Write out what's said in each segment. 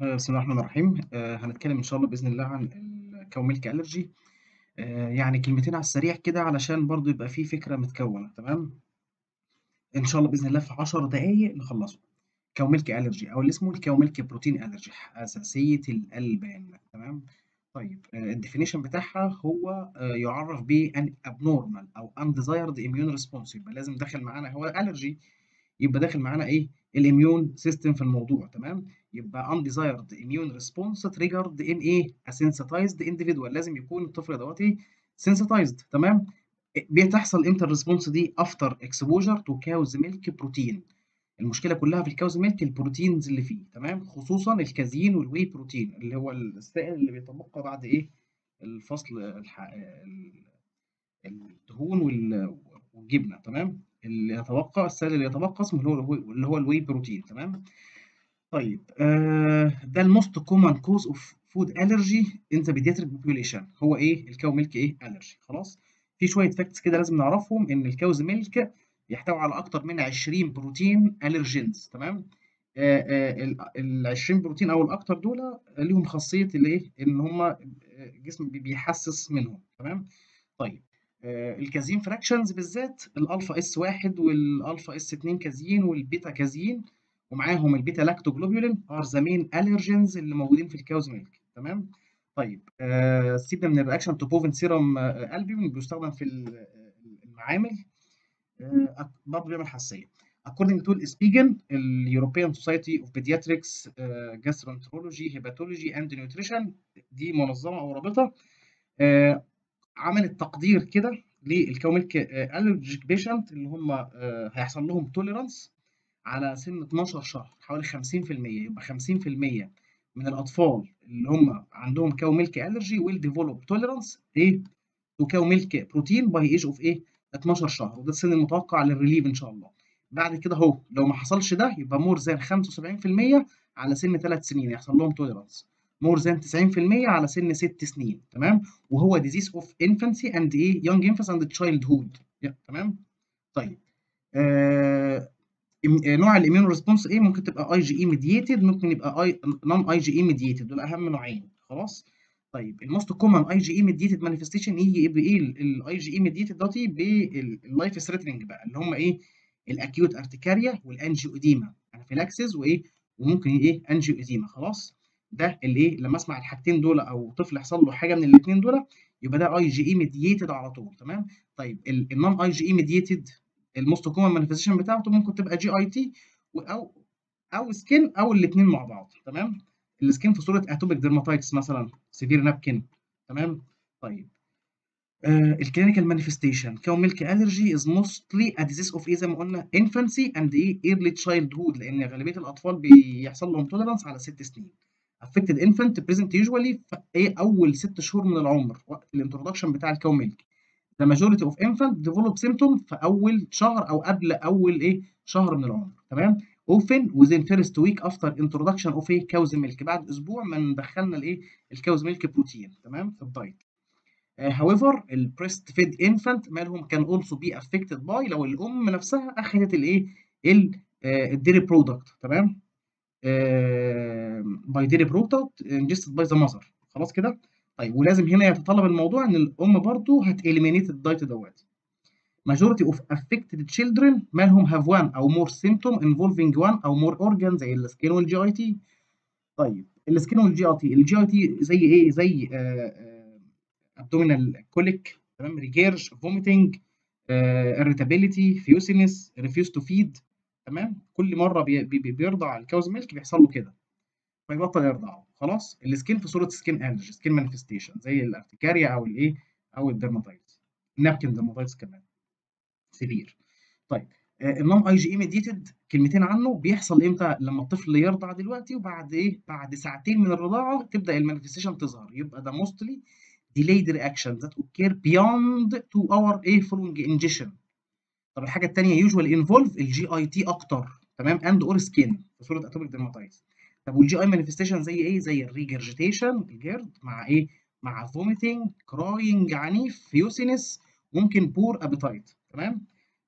آآ بسم الله الرحمن الرحيم، آآ هنتكلم إن شاء الله بإذن الله عن الcow milk allergy آآ يعني كلمتين على السريع كده علشان برضه يبقى في فكرة متكوّنة تمام؟ إن شاء الله بإذن الله في 10 دقايق نخلّصه. cow milk allergy أو اللي اسمه الcow milk protein allergy حساسية الألبان تمام؟ طيب آآ الdefinition بتاعها هو آآ يُعرّف بأن abnormal أو undesired immune response يبقى لازم داخل معانا هو allergy يبقى داخل معانا إيه، الimmune system في الموضوع تمام؟ يبقى undesired immune response triggered in إيه، a sensitized individual لازم يكون الطفل دوّة sensitized تمام؟ أ بتحصل إمتى الresponse دي after exposure to cow's milk protein المشكلة كلّها في الcow's milk الproteins اللي فيه تمام؟ خصوصًا الكازين والwhey protein اللي هو السائل اللي بيتبقى بعد إيه، الفصل الح ال الدهون وال والجبنة تمام؟ اللي يتبقى السائل اللي يتبقى اسمه اللي هو الwhey اللي هو الwhey protein تمام؟ طيب آآ ده الmost common cause of food allergy in the pediatric population هو إيه، الcow milk إيه، allergy خلاص؟ في شوية facts كده لازم نعرفهم إن الcow's milk يحتوي على أكتر من 20 بروتين allergens تمام؟ آآ آآ ال ال20 بروتين أو الأكتر دُولة ليهم خاصية الإيه، إن هم آآ الجسم بي بيحسّس منهم تمام؟ طيب آآ الكازين fractions بالذات الألفا S1 والألفا S2 كازين والبيتا كازين ومعاهم البيتا لاكتوجلوبولين are the main allergens اللي موجودين في الcow's milk تمام؟ طيب آآ سيبنا من الreaction to bovine serum albumin بيستخدم في ال المعامل آآ أك برضه بيعمل حساسية. according to الSpigen الEuropean Society of Pediatrics آآ Gastroenterology Hepatology and Nutrition دي منظمة أو رابطة آآ عملت تقدير كده للcow milk آآ allergic patient اللي هم آآ هيحصل لهم tolerance على سِن 12 شهر حوالي 50% يبقى 50% من الأطفال اللي هم عندهم cow milk allergy will develop tolerance إيه، to cow milk protein by age of إيه، 12 شهر وده السِن المتوقع للrelief إن شاء الله. بعد كده أهو لو ما حصلش ده يبقى more than 75% على سِن 3 سنين يحصل لهم tolerance more than 90% على سِن 6 سنين تمام؟ وهو disease of infancy and إيه young infancy and childhood ي تمام؟ طيب آآ إم نوع الimmune response إيه، ممكن تبقى IgE mediated ممكن يبقى I non IgE mediated دول أهم نوعين خلاص؟ طيب الmost common IgE mediated manifestation ييجي بإيه ال الIgE mediated دوّة بال الlife threatening بقى اللي هم إيه، الacute urticaria والangioedema anaphylaxis وإيه، وممكن إيه angioedema خلاص؟ ده الإيه، لمّا أسمع الحاجتين دول أو طفل يحصل له حاجة من الاتنين دول يبقى ده IgE mediated على طول تمام؟ طيب ال الnon IgE mediated الmost common manifestation بتاعته ممكن تبقى GIT و أو أو skin أو الاتنين مع بعض تمام؟ الskin في صورة atopic dermatitis مثلًا severe napkin تمام؟ طيب آآ الclinical manifestation cow milk allergy is mostly a disease of إيه زي ما قُلنا infancy and إيه early childhood لإن غالبية الأطفال بيحصل لهم tolerance على 6 سنين. affected infant present usually في إيه، أول 6 شهور من العمر وقت الintroduction بتاع الcow milk. the majority of infant develop symptom في أول شهر أو قبل أول إيه، شهر من العمر تمام؟ often within first week after introduction of إيه، cow's milk بعد أسبوع ما دخّلنا الإيه، الcow's milk protein تمام؟ في الdiet. آآ however الbreast fed infant مالهم can also be affected by لو الأم نفسها أخدت الإيه، ال آآ الdairy product تمام؟ آآ by dairy product ingested by the mother خلاص كده؟ طيب ولازم هنا يتطلب الموضوع إن الأم برضه هتeliminate الdiet دوّة. majority of affected children مالهم have one أو more symptom involving one أو more organ زي الskin والGIT. طيب الskin والGIT الGIT زي إيه، زي آآ abdominal colic تمام، regurg vomiting آآ irritability fusiness refuse to feed تمام؟ كل مرّة بي بي بيرضع الcow's milk بيحصل له كده. فيبطّل يرضعه خلاص؟ الskin في صورة skin allergy skin manifestation زي الurticaria أو الإيه، أو الdermatitis napkin dermatitis كمان severe. طيب آآ الnon IgE mediated كلمتين عنه بيحصل إمتى؟ لمّا الطفل يرضع دلوقتي وبعد إيه، بعد ساعتين من الرضاعة تبدأ الmanifestation تظهر يبقى ده mostly delayed reaction that occur beyond 2 hour إيه following ingestion. طب الحاجة التانية usually involve الGIT أكتر تمام and or skin في صورة atopic dermatitis. طب والGI manifestation زي إيه، زي الregurgitation الجرد مع إيه، مع vomiting crying عنيف fusiness ممكن poor appetite تمام؟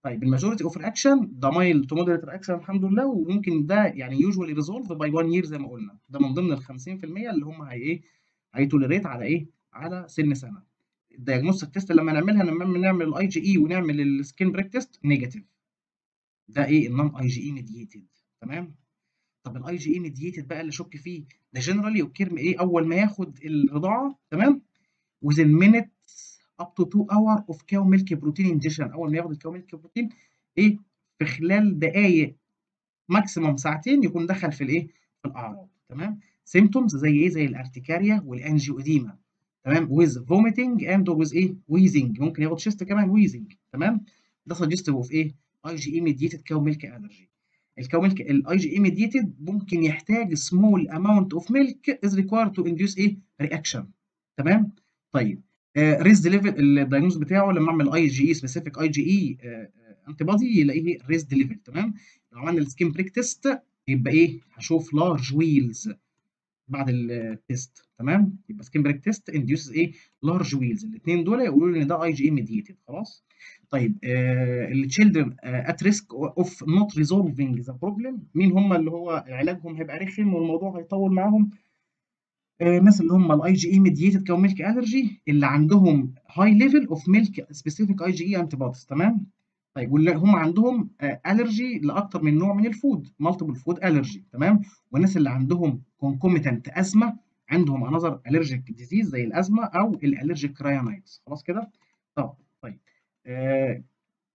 طيب الماجوريتي اوف رياكشن ده مايل تو مودريت رياكشن الحمد لله وممكن ده يعني يوجوالي ريزولف باي 1 يير زي ما قلنا ده من ضمن ال 50% اللي هم هي ايه هيتوليريت على ايه على سن سنه الدايجنوستيك تيست لما نعملها لما نعمل الاي جي اي ونعمل السكين بريك تيست نيجاتيف ده ايه النون اي جي اي ميدييتد تمام طب الاي جي اي ميدييتد بقى اللي شك فيه ده جنرالي اوكير ايه اول ما ياخد الرضاعه تمام within minutes up to 2 hour of cow milk protein injection اول ما ياخد الكاو ميلك بروتين ايه في خلال دقائق ماكسيموم ساعتين يكون دخل في الايه في الاعراض تمام سيمتومز زي ايه زي الارتكاريا والانجيوديما تمام with vomiting and with ايه wheezing ممكن ياخد شيست كمان wheezing تمام ده suggestive of ايه اي جي اي ميديتد كاو ميلك الرجي الكاو ميلك الاي جي اي ميديتد ممكن يحتاج small amount of milk is required to induce ايه reaction تمام طيب ريزد ليفل الدايجنوز بتاعه لما اعمل اي جي اي سبيسيفيك اي جي اي انتي بودي يلاقيه ريزد ليفل تمام لو عملنا السكين بريك تيست يبقى ايه هشوف لارج ويلز بعد التيست تمام يبقى سكين بريك تيست انديوسز ايه لارج ويلز الاثنين دول يقولوا لي ان ده اي جي اي ميديتد خلاص طيب التشيلدرن ات ريسك اوف نوت ريزولفينج ذا بروبلم مين هم اللي هو علاجهم هيبقى رخم والموضوع هيطول معاهم الناس اللي هم الاي جي اي ميديتد كاو ميلك الرجي اللي عندهم هاي ليفل اوف ميلك سبيسيفيك اي جي اي انتي بوديز تمام طيب واللي هم عندهم الرجي لاكتر من نوع من الفود مالتيبل فود الرجي تمام والناس اللي عندهم كونكوميتنت ازمه عندهم انذر الرجيك ديزيز زي الازمه او الالرجيك راينايتس خلاص كده طب طيب آه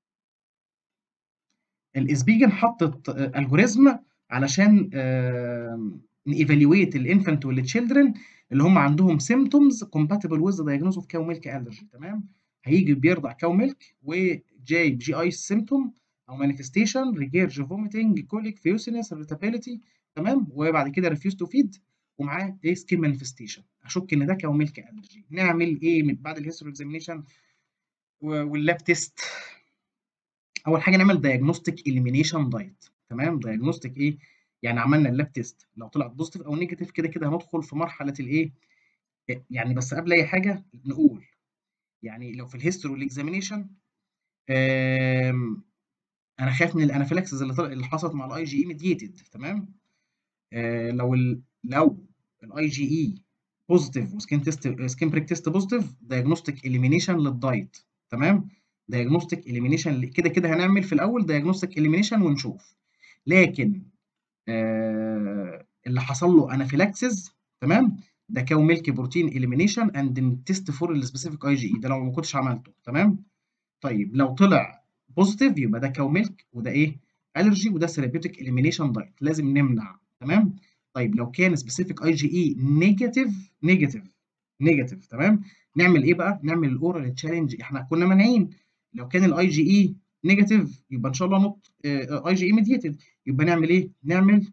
الاسبيجن حطت الجوريزم علشان آه نيفالويت الانفانت والتشيلدرن اللي هم عندهم سيمتومز كومباتبل ويز دايجنوز اوف كاو ميلك الرجي تمام هيجي بيرضع كاو ميلك وجايب جي اي سيمتوم او مانيفستيشن ريجيرج فوميتنج كوليك فيوسينس irritability تمام وبعد كده ريفيوز تو فيد ومعاه ايه سكين مانيفستيشن اشك ان ده كاو ميلك الرجي نعمل ايه من بعد الهيستوري اكزامينيشن واللاب تيست اول حاجه نعمل دايجنوستيك اليمينيشن دايت تمام دايجنوستيك ايه يعني عملنا اللاب تيست لو طلع بوزيتيف او نيجاتيف كده كده هندخل في مرحله الايه يعني بس قبل اي حاجه نقول يعني لو في الهيستوري والاكزامينيشن انا خايف من الانافيلاكسز اللي اللي حصلت مع الاي جي اي ميديتد تمام آه لو ال لو الاي جي اي بوزيتيف وسكين تيست سكين بريك تيست بوزيتيف دايجنوستيك اليمينيشن للدايت تمام دايجنوستيك اليمينيشن كده كده هنعمل في الاول دايجنوستيك اليمينيشن ونشوف لكن آه اللي حصل له انافيلاكسز تمام ده كاو ميلك بروتين اليمينيشن اند تيست فور السبيسيفيك اي جي اي ده لو ما كنتش عملته تمام طيب لو طلع بوزيتيف يبقى ده كاو ميلك وده ايه الرجي وده ثيرابيوتيك اليمينيشن دايت لازم نمنع تمام طيب لو كان سبيسيفيك اي جي اي نيجاتيف نيجاتيف نيجاتيف تمام نعمل ايه بقى نعمل الاورال تشالنج احنا كنا مانعين لو كان الاي جي اي نيجاتيف يبقى ان شاء الله نوت اي جي اي ميديتد يبقى نعمل ايه نعمل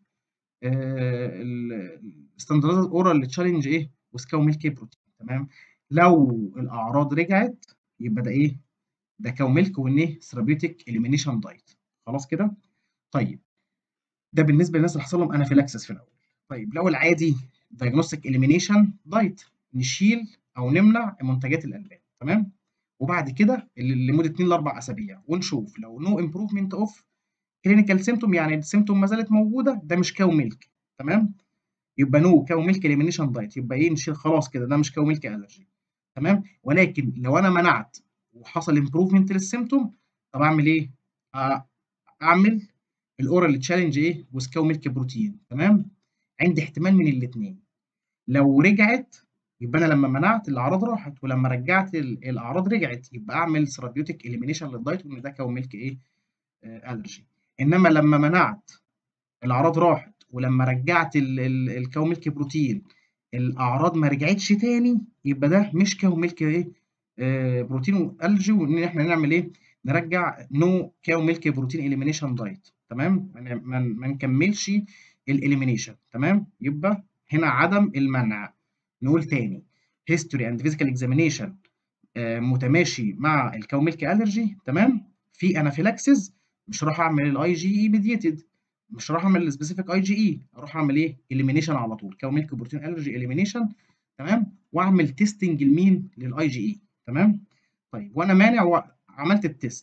الستاندرد اورال تشالنج ايه وسكاو ميلك بروتين تمام لو الاعراض رجعت يبقى ده ايه ده كاو ميلك وايه ثيرابيوتيك اليمينيشن دايت خلاص كده طيب ده بالنسبه للناس اللي حصل لهم انافيلاكسس في الاول طيب لو العادي دايجنوستيك اليمينيشن دايت نشيل او نمنع منتجات الالبان تمام وبعد كده لمده 2 ل 4 اسابيع ونشوف لو نو امبروفمنت اوف كلينيكال سيمتوم يعني السيمتوم ما زالت موجوده ده مش كاو ميلك تمام يبقى نو كاو ميلك اليمينيشن دايت يبقى ايه نشيل خلاص كده ده مش كاو ميلك الرجي تمام ولكن لو انا منعت وحصل امبروفمنت للسيمتوم طب اعمل ايه؟ اعمل الاورال تشالنج ايه؟ وسكاو ميلك بروتين تمام؟ عندي احتمال من الاثنين لو رجعت يبقى انا لما منعت الاعراض راحت ولما رجعت الاعراض رجعت يبقى اعمل ثيرابيوتيك اليمينيشن للدايت وان ده كاو ميلك ايه؟ آه الرجي انما لما منعت الاعراض راحت ولما رجعت الكاو ميلك بروتين الاعراض ما رجعتش تاني يبقى ده مش كاو ميلك ايه؟ آه بروتين والجي وان احنا نعمل ايه؟ نرجع نو كاو ميلك بروتين اليمينيشن دايت تمام؟ ما نكملش الاليمينيشن تمام؟ يبقى هنا عدم المنع نقول تاني هيستوري اند فيزيكال اكزامينيشن متماشي مع الكاو ميلك الرجي تمام؟ في انافيلاكسز مش راح اعمل الاي جي اي ميديتد مش راح اعمل السبيسيفيك اي جي اي اروح اعمل ايه؟ اليمينيشن على طول كاو ميلك بروتين الرجي اليمينيشن تمام؟ واعمل تيستنج لمين؟ للاي جي اي تمام؟ طيب وانا مانع وعملت التيست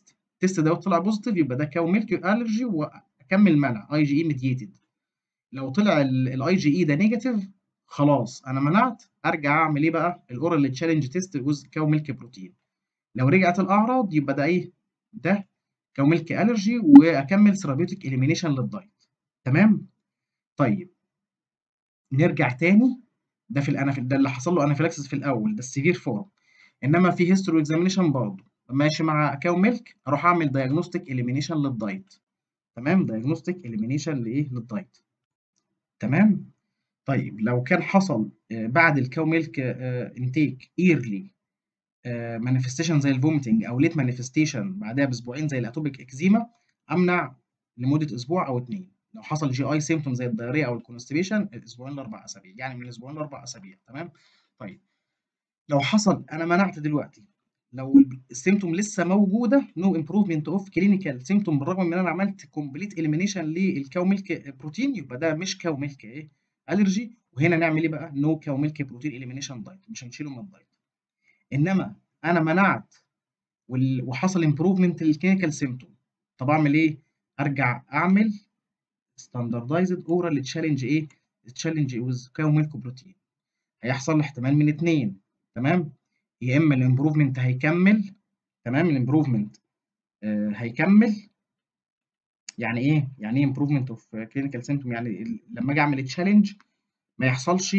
التيست دوت طلع بوزيتيف يبقى ده كاو ميلك الرجي واكمل منع اي جي اي ميديتد لو طلع الاي جي اي ده نيجاتيف خلاص انا منعت ارجع اعمل ايه بقى الاورال تشالنج تيست جزء كاو ميلك بروتين لو رجعت الاعراض يبقى ده ايه ده كاو ميلك الرجي واكمل ثيرابيوتيك اليمينيشن للدايت تمام طيب نرجع تاني ده في الانف ده اللي حصل له انافيلاكسس في الاول ده السيفير فورم انما في هيستوري اكزامينيشن برضه ماشي مع كاو ميلك اروح اعمل دايجنوستيك اليمينيشن للدايت تمام دايجنوستيك اليمينيشن لايه للدايت تمام طيب لو كان حصل بعد الكاو ميلك انتيك ايرلي مانيفستيشن زي الفوميتنج او ليت مانيفستيشن بعدها باسبوعين زي الاتوبيك اكزيما امنع لمده اسبوع او اتنين لو حصل جي اي سيمتوم زي الدايريا او الكونستيبيشن الاسبوعين لاربع اسابيع يعني من الاسبوعين لاربع اسابيع تمام طيب لو حصل انا منعت دلوقتي لو السيمتوم لسه موجوده نو امبروفمنت اوف كلينيكال سيمتوم بالرغم من ان انا عملت كومبليت اليمينيشن للكاو ميلك بروتين يبقى ده مش كاو ميلك ايه الرجي وهنا نعمل ايه بقى نو كاو ميلك بروتين اليمينيشن دايت مش هنشيله من الدايت انما انا منعت وحصل امبروفمنت للكلينيكال سيمتوم طب اعمل ايه ارجع اعمل ستاندردايزد اورال تشالنج ايه تشالنج ويز كاو ميلك بروتين هيحصل احتمال من اتنين تمام يا اما الامبروفمنت هيكمل تمام الامبروفمنت آه هيكمل يعني ايه يعني ايه امبروفمنت اوف كلينيكال سيمتوم يعني لما اجي اعمل تشالنج ما يحصلش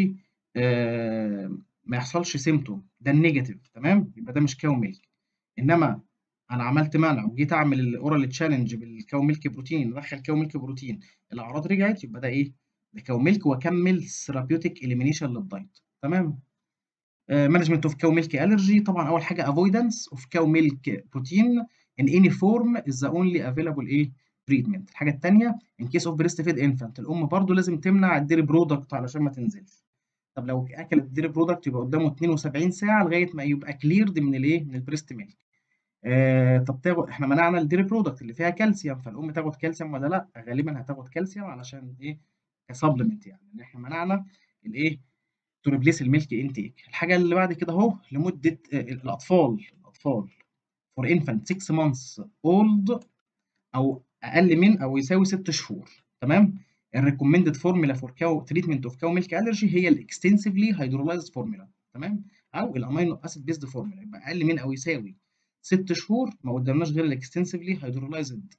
آه ما يحصلش سيمتوم ده النيجاتيف تمام يبقى ده مش كاو ميلك انما انا عملت منع وجيت اعمل الاورال تشالنج بالكاو ميلك بروتين ادخل كاو ميلك بروتين الاعراض رجعت يبقى ده ايه ده كاو ميلك واكمل ثيرابيوتيك اليمينيشن للدايت تمام مانجمنت اوف كاو ميلك الرجي طبعا اول حاجه افويدنس اوف كاو ميلك بروتين ان اني فورم از ذا اونلي افيلابل ايه تريتمنت الحاجه الثانيه ان كيس اوف بريست فيد انفانت الام برضو لازم تمنع الديري برودكت علشان ما تنزلش طب لو اكلت الديري برودكت يبقى قدامه 72 ساعه لغايه ما يبقى كليرد من الايه من البريست ميلك آه طب تاخد احنا منعنا الديري برودكت اللي فيها كالسيوم فالام تاخد كالسيوم ولا لا غالبا هتاخد كالسيوم علشان ايه كسبلمنت يعني ان احنا منعنا الايه تو ريبليس الميلك انتيك الحاجه اللي بعد كده اهو لمده آه الاطفال الاطفال فور انفانت 6 مانثs اولد او اقل من او يساوي 6 شهور تمام الريكومندد فورمولا فور كاو تريتمنت اوف كاو ميلك الرجي هي الاكستنسively هيدرولايزد فورمولا تمام او الامينو اسيد بيزد فورمولا يبقى اقل من او يساوي 6 شهور ما قدامناش غير الاكستنسively هيدرولايزد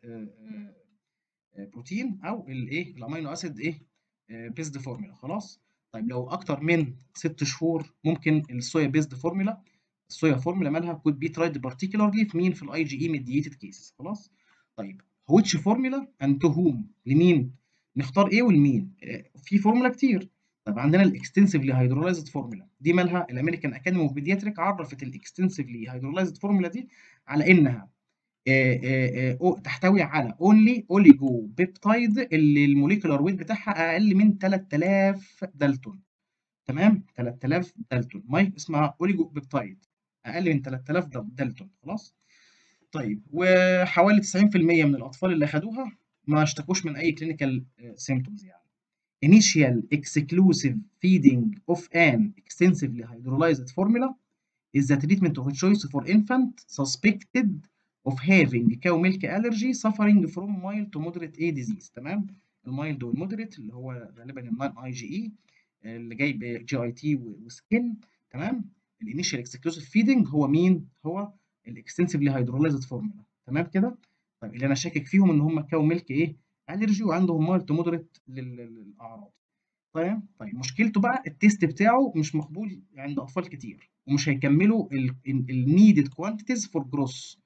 بروتين او الايه الامينو اسيد ايه بيزد فورمولا خلاص طيب لو اكتر من 6 شهور ممكن الصويا بيزد فورمولا الصويا فورمولا مالها could be tried particularly في مين في الاي جي اي ميديتد كيس خلاص طيب which formula and to whom لمين نختار ايه والمين في فورمولا كتير طب عندنا الاكستنسively هيدرولايزد فورمولا دي مالها الامريكان اكاديمي اوف بيدياتريك عرفت الاكستنسively هيدرولايزد فورمولا دي على انها آآ آآ تحتوي على اونلي اوليجو بيبتايد اللي الموليكولار ويت بتاعها اقل من 3000 دالتون تمام 3000 دالتون مايك اسمها اوليجو بيبتايد اقل من 3000 دالتون خلاص طيب وحوالي 90% من الاطفال اللي خدوها ما اشتكوش من اي كلينيكال سيمبتومز يعني initial exclusive feeding of an extensively hydrolyzed formula is the treatment of choice for infant suspected of having cow milk allergy suffering from mild to moderate A disease تمام المايلد والمودريت اللي هو غالبا النون اي جي اي اللي جاي بجي اي تي وسكين تمام الانيشال اكسكلوسيف فيدنج هو مين هو الاكستنسively هيدرولايزد فورمولا تمام كده طيب اللي انا شاكك فيهم ان هم كاو ميلك ايه الرجي وعندهم مايلد تو مودريت للاعراض طيب طيب مشكلته بقى التيست بتاعه مش مقبول عند اطفال كتير ومش هيكملوا النيدد كوانتيتيز فور جروس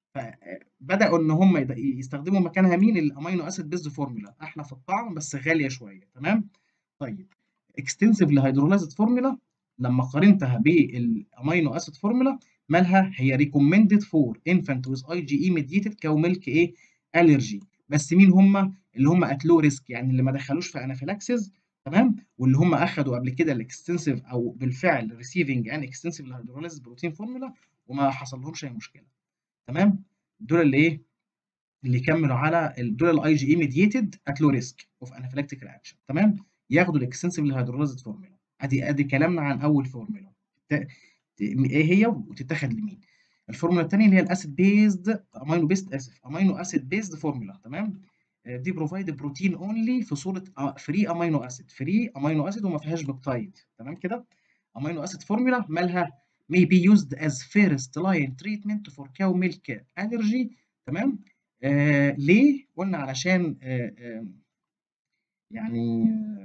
فبداوا ان هم يستخدموا مكانها مين الامينو اسيد بيزد فورمولا احلى في الطعم بس غاليه شويه تمام طيب اكستنسively هيدرولايزد فورمولا لما قارنتها بالامينو اسيد فورمولا مالها هي ريكومندد فور انفانت ويز اي جي اي ميديتد كاو ميلك ايه الرجي بس مين هم اللي هم ات لو ريسك يعني اللي ما دخلوش في انافيلاكسيس تمام واللي هم اخدوا قبل كده الاكستنسيف او بالفعل ريسيفنج ان اكستنسيف هيدرولايزد بروتين فورمولا وما حصل لهمش اي مشكله تمام دول اللي ايه اللي كملوا على دول الاي جي اي ميديتد ات لو ريسك اوف انافيلاكتيك رياكشن تمام ياخدوا الاكستنسيف هيدرولايزد فورمولا ادي ادي كلامنا عن اول فورمولا ايه هي وتتاخد لمين الفورمولا التانية اللي هي الأسيد بيزد أمينو بيزد آسف أمينو أسيد بيزد فورمولا تمام آه، دي بروفايد بروتين اونلي في صورة فري أمينو أسيد فري أمينو أسيد وما فيهاش بيبتايد تمام كده أمينو أسيد فورمولا مالها may be used as first line treatment for cow milk allergy تمام آه ليه؟ قلنا علشان آه آه يعني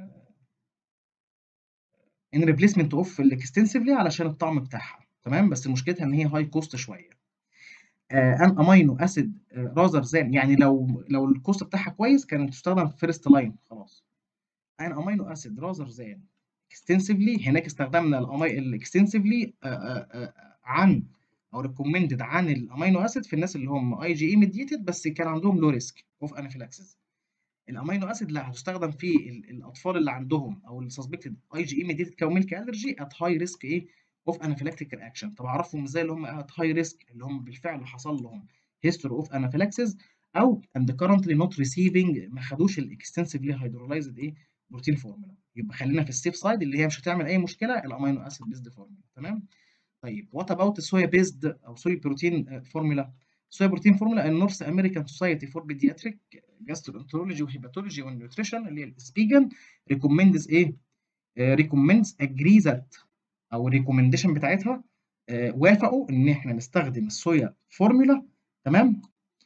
ان ريبليسمنت اوف الاكستنسively علشان الطعم بتاعها تمام بس مشكلتها ان هي هاي كوست شويه ان امينو اسيد راذر ذان يعني لو لو الكوست بتاعها كويس كانت تستخدم في فيرست لاين خلاص ان امينو اسيد راذر ذان اكستنسively هناك استخدمنا الاكستنسively عن او ريكومندد عن الامينو اسيد في الناس اللي هم اي جي اي ميديتد بس كان عندهم لو ريسك اوف انافيلاكسيس الامينو اسيد لا هتستخدم في ال- الاطفال اللي عندهم او السسبكتد اي جي اي ميديتد كاو ميلك الرجي ات هاي ريسك ايه اوف انافيلاكتيك رياكشن طب اعرفهم ازاي اللي هم ات هاي ريسك اللي هم بالفعل حصل لهم هيستوري اوف انافيلاكسيس او اند كرنتلي نوت ريسيفنج ما خدوش الاكستنسively هيدرولايزد ايه بروتين فورمولا يبقى خلينا في السيف سايد اللي هي مش هتعمل اي مشكله الامينو اسيد بيزد فورمولا تمام طيب وات اباوت الصويا بيزد او صويا بروتين فورمولا صويا بروتين فورمولا النورث امريكان سوسايتي فور بيدياتريك جاسترونترولوجي وهيباتولوجي ونيوتريشن اللي هي السبيجن ريكومندز ايه ريكومندز اجري ذات او الريكومنديشن بتاعتها آه، وافقوا ان احنا نستخدم الصويا فورمولا تمام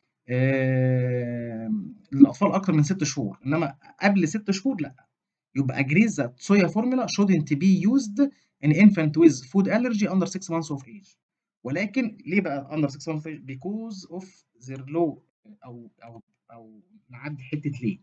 آه، للاطفال اكتر من ست شهور انما قبل ست شهور لا يبقى agrees that soya formula shouldn't be used in infant with food allergy under 6 months of age ولكن ليه بقى under 6 months of age because of their low او او او نعدي حته ليه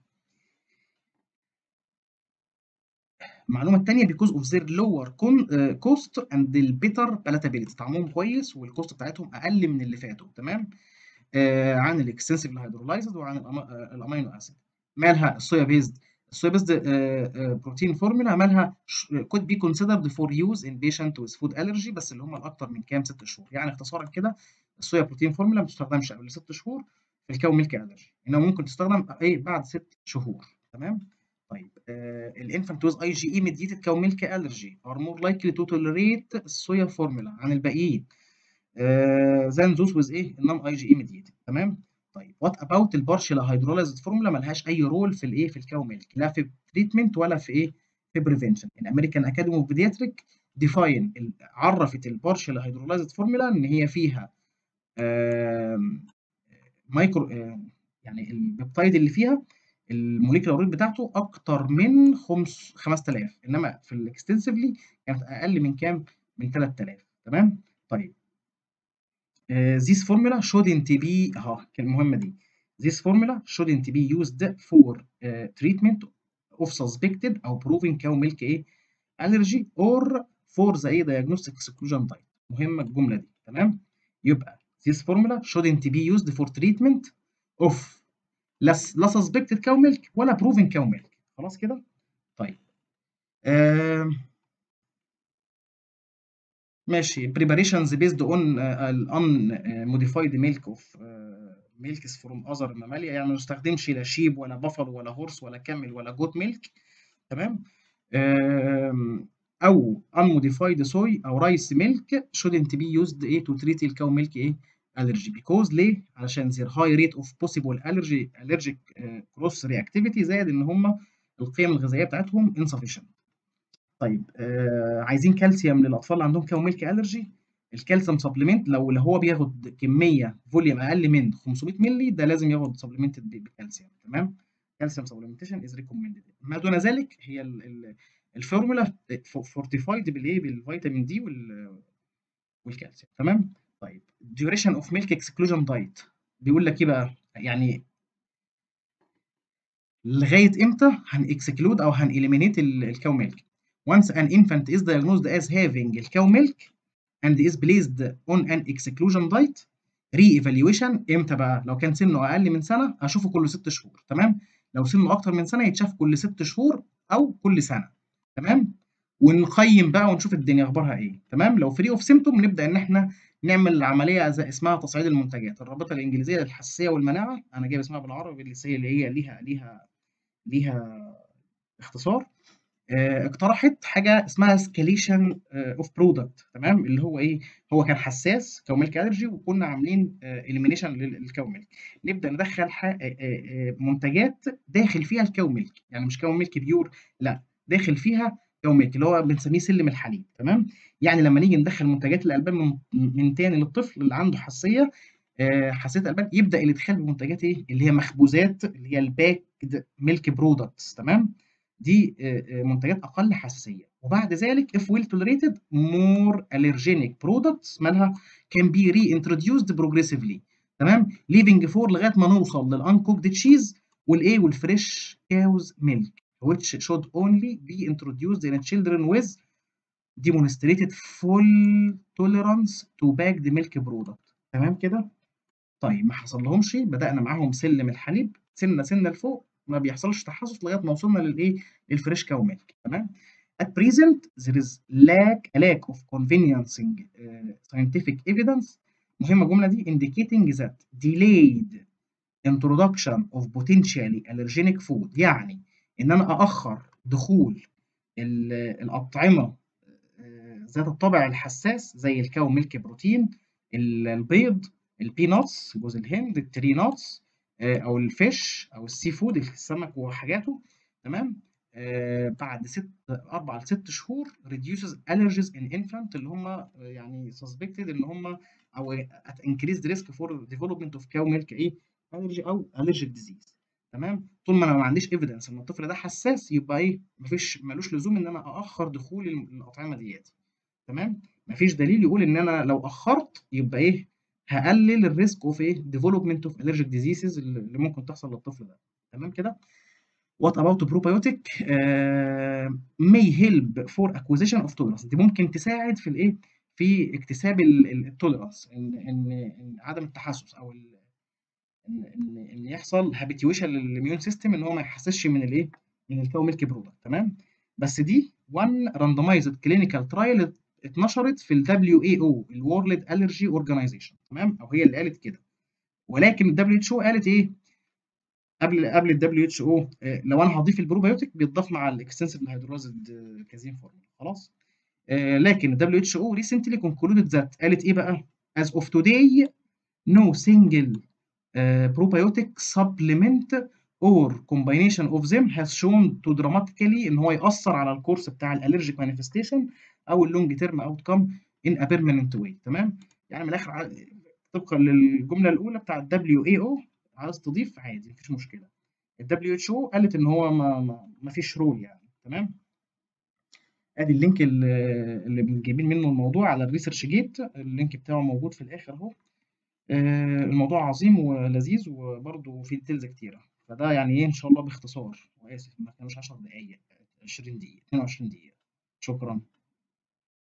المعلومه الثانيه because of their lower con- uh, cost and the better palatability طعمهم كويس والكوست بتاعتهم اقل من اللي فاتوا تمام آه عن الاكستنسيف هيدرولايزد وعن الأما- آه، الامينو اسيد مالها الصويا بيزد الصويا بيزد بروتين فورمولا مالها ش- could be considered for use in patient with food allergy بس اللي هم الاكتر من كام ست شهور يعني اختصارا كده الصويا بروتين فورمولا ما بتستخدمش قبل ست شهور في الكاو ميلك الرجي انما ممكن تستخدم ايه بعد ست شهور تمام طيب الانفانت ويز اي جي اي ميديتد كاو ميلك الرجي ار مور لايكلي تو توليريت الصويا فورمولا عن الباقيين ذان ذوز ويز ايه النون اي جي اي ميديتد تمام طيب وات اباوت البارشل هيدرولايزد فورمولا ملهاش اي رول في الايه في الكاو ميلك لا في تريتمنت ولا في ايه في بريفنشن الامريكان اكاديمي اوف بيدياتريك ديفاين عرفت البارشل هيدرولايزد فورمولا ان هي فيها آم، مايكرو آم، يعني البيبتايد اللي فيها الموليكيولار ويت بتاعته اكتر من خمس 5000 انما في الاكستنسively كانت اقل من كام من 3000 تمام طيب Uh, this formula shouldn't be اه كان المهمة دي this formula shouldn't be used for uh, treatment of suspected أو proven cow milk إيه allergy or for the إيه diagnostic exclusion diet مهمة الجملة دي تمام يبقى this formula shouldn't be used for treatment of لا لا suspected cow milk ولا proven cow milk خلاص كده طيب آم، ماشي preparations based on uh, unmodified milk of uh, milks from other mammalia يعني ما نستخدمش لا شيب ولا بفر ولا هورس ولا كامل ولا جوت ميلك تمام آم، او unmodified soy او رايس ميلك shouldn't be used ايه to treat الكاو ميلك ايه allergy because ليه علشان their high rate of possible allergy allergic uh, cross reactivity زائد ان هم القيم الغذائيه بتاعتهم insufficient طيب آه عايزين كالسيوم للاطفال اللي عندهم كاو ميلك الرجي الكالسيوم سبلمنت لو اللي هو بياخد كميه فوليوم اقل من 500 مللي ده لازم ياخد سبلمنت بكالسيوم تمام كالسيوم سبلمنتيشن از ريكومندد ما دون ذلك هي ال- ال- الفورمولا فورتيفايد بالايه بالفيتامين دي وال والكالسيوم تمام طيب duration اوف ميلك اكسكلوجن دايت بيقول لك ايه بقى يعني لغايه امتى هنكسكلود او هنإليمينيت الكاو ميلك once an infant is diagnosed as having الكاو ميلك and is placed on an exclusion diet re-evaluation امتى بقى لو كان سنه اقل من سنه اشوفه كل ست شهور تمام لو سنه اكتر من سنه يتشاف كل ست شهور او كل سنه تمام ونقيم بقى ونشوف الدنيا اخبارها ايه تمام لو فري اوف سيمتوم نبدا ان احنا نعمل عمليه زي اسمها تصعيد المنتجات الرابطه الانجليزيه للحساسيه والمناعه انا جايب اسمها بالعربي اللي هي اللي هي ليها ليها ليها اختصار آآ اقترحت حاجة اسمها escalation آآ of product تمام، اللي هو إيه، هو كان حساس cow milk allergy وكنا عاملين آآ elimination لل للcow milk نبدأ ندخّل ح آآ آآ منتجات داخل فيها الcow milk يعني مش cow milk pure لأ، داخل فيها cow milk اللي هو بنسميه سلم الحليب تمام، يعني لمّا نيجي ندخّل منتجات الألبان من من تاني للطفل اللي عنده حساسية آآ حساسية ألبان، يبدأ الإدخال بمنتجات إيه، اللي هي مخبوزات اللي هي الpacked milk products تمام، دي آآ آآ منتجات أقل حساسية، وبعد ذلك if well tolerated more allergenic products مالها can be reintroduced progressively تمام، leaving for لغاية ما نوصل للuncooked cheese والإيه والfresh cow's milk which should only be introduced in children with demonstrated full tolerance to packed milk product تمام كده؟ طيب ما حصلهمش بدأنا معاهم سلم الحليب سِنّة، سِنّة لفوق ما بيحصلش تحسُّس لغاية ما وصلنا للإيه، للfresh cow milk تمام، at present there is lack a lack of conveniencing آآ scientific evidence مهمة الجملة دي indicating that delayed introduction of potentially allergenic food يعني إن أنا أأخّر دخول ال الأطعمة آآ ذات الطابع الحساس زي الcow milk protein ال البيض، الpeanuts جوز الهند، الtree nuts آآ أو الfish أو الseafood السمك وحاجاته تمام، آآ بعد 6 4 ل6 شهور reduces allergies in infant اللي هم يعني suspected إن هم أو at increased risk for development of cow milk إيه، allergy أو allergic disease تمام، طول ما أنا ما عنديش evidence إن الطفل ده حساس يبقى إيه، ما فيش ما لوش لزوم إن أنا أأخّر دخول ال الأطعمة ديّة تمام، ما فيش دليل يقول إن أنا لو أخّرت يبقى إيه، هاقلل الrisk of إيه، development of allergic diseases ال اللي ممكن تحصل للطفل ده تمام كده؟ what about probiotic آآ may help for acquisition of tolerance دي ممكن تساعد في الإيه، في اكتساب ال ال الtolerance إن إن إن عدم التحسُّس أو ال إن إن إن يحصل habituation للimmune system إن هو ما يحسّسش من الإيه، من الcow milk product تمام، بس دي one randomized clinical trial اتنشرت في الWAO الworld allergy organization تمام، أو هي اللي قالت كده، ولكن الWHO قالت إيه، قبل قبل الWHO آآ لو أنا هاضيف الprobiotic بيتضاف مع الextensive hydrolyzed casein formula خلاص، آآ لكن الWHO recently concluded that قالت إيه بقى as of today no single آآ probiotic supplement or combination of them has shown to dramatically إن هو يأثّر على الcourse بتاع الallergic manifestation أو الlong term outcome in a permanent way تمام، يعني من الآخر ع طبقًا للجملة الأولى بتاع الWAO عايز تضيف عادي ما فيش مشكلة، الWHO قالت إن هو ما ما ما فيش role يعني تمام. آدي الlink ال اللي ب جايبين منه الموضوع على الresearchgate الlink بتاعه موجود في الآخر أهو، آآ الموضوع عظيم ولذيذ وبرضه فيه details كتيرة، فده يعني إيه إن شاء الله باختصار وآسف ما كانوش 10 دقايق 20 دقيقة 22 دقيقة، شكرًا.